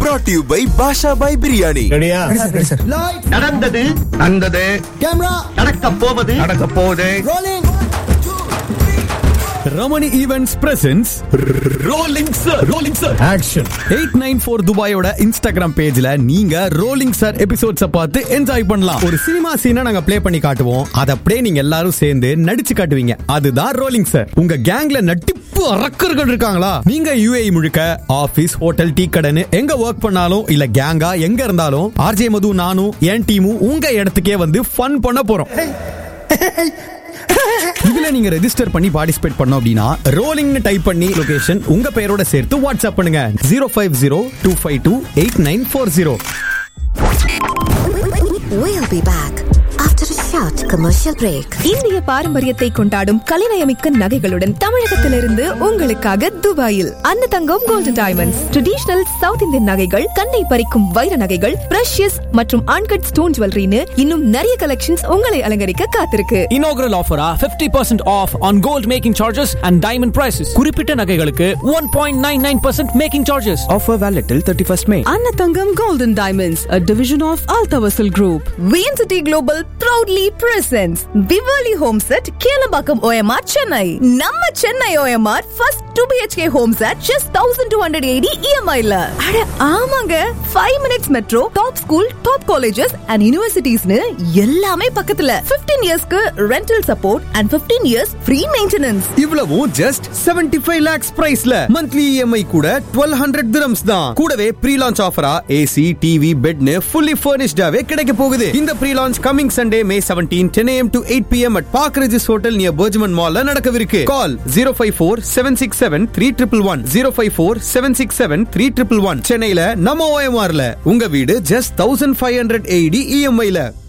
brought to you by Basha Bhai Biryani ரெடியா நடந்தது நடந்தது நடக்க போவது நடக்க போகுது Ramani events presents rolling sir rolling sir action eight nine four துபாயோட இன்ஸ்டாகிராம் பேஜ்ல நீங்க ரோலிங் சார் எபிசோட்ஸ பார்த்து என்ஜாய் பண்ணலாம் ஒரு சினிமா சீனை நாங்க ப்ளே பண்ணி காட்டுவோம் அதை அப்படியே நீங்க எல்லாரும் சேர்ந்து நடிச்சு காட்டுவீங்க அதுதான் ரோலிங் சார் உங்க கேங்ல நட்டிப்பு அரக்கர்கள் இருக்காங்களா நீங்க யுஏஇ முழுக்க ஆபீஸ் ஹோட்டல் டீ கடைன்னு எங்க ஒர்க் பண்ணாலும் இல்ல கேங்கா எங்க இருந்தாலும் ஆர்ஜே மது நானும் என் டீமும் உங்க இடத்துக்கே வந்து ஃபன் பண்ண போறோம் இதுல நீங்க ரெஜிஸ்டர் பண்ணி பார்ட்டிசிபேட் பண்ணோம் அப்படின்னா ரோலிங்னு டைப் பண்ணி லொகேஷன் உங்க பெயரோட சேர்த்து வாட்ஸ்அப் பண்ணுங்க zero five zero two five two eight nine four zero We'll be back after a short commercial break. இந்திய பாரம்பரியத்தை கொண்டாடும் கலைநயமிக்க நகைகளுடன் தமிழகத்திலிருந்து உங்களுக்காக துபாயில் Anna Thangam golden diamonds traditional south Indian நகைகள் கண்ணை பறிக்கும் வைர நகைகள் பிரஷியஸ் மற்றும் அன்கட் ஸ்டோன் ஜுவல்லரின்னு இன்னும் நிறைய கலெக்ஷன்ஸ் உங்களை அலங்கரிக்க காத்திருக்கு inaugural offer ah 50% off on gold making charges and diamond prices குறிப்பிட்ட நகைகளுக்கு 1.99% making charges Offer valid till 31st May. Annatangam Golden Diamonds, a division of Altavasil Group. VNCT Global proudly presents Vivali Homes at Kelabakam OMR Chennai. நம்ம Chennai OMR first 2 BHK homes at just 1280 EMI ல. அட ஆமாங்க 5 minutes metro, top school, top colleges and universitiesனு எல்லாமே பக்கத்துல 15 இயர்ஸ்க்கு rental support and 15 years free maintenance. இவ்வளவும் just 75 five lakhs பிரைஸ்ல monthly EMI கூட டுவெல் ஹண்ட்ரட் திரம்ஸ் தான் கூடவே ப்ரீ லான்ச் ஆஃபரா ஏசி டிவி பெட்னு ஃபுல்லி ஃபர்னிஷ்டாவே கிடைக்க போகுது இந்த pre launch coming Sunday May seventeen ten AM to eight PM at Park Regis hotel near BurJuman மால்ல நடக்கவிருக்கு call zero five four seven six seven three triple one zero five four seven six seven three triple one சென்னையில நம்ம ஓஎம்ஆர்ல உங்க வீடு just thousand five hundred eighty இஎம்ஐல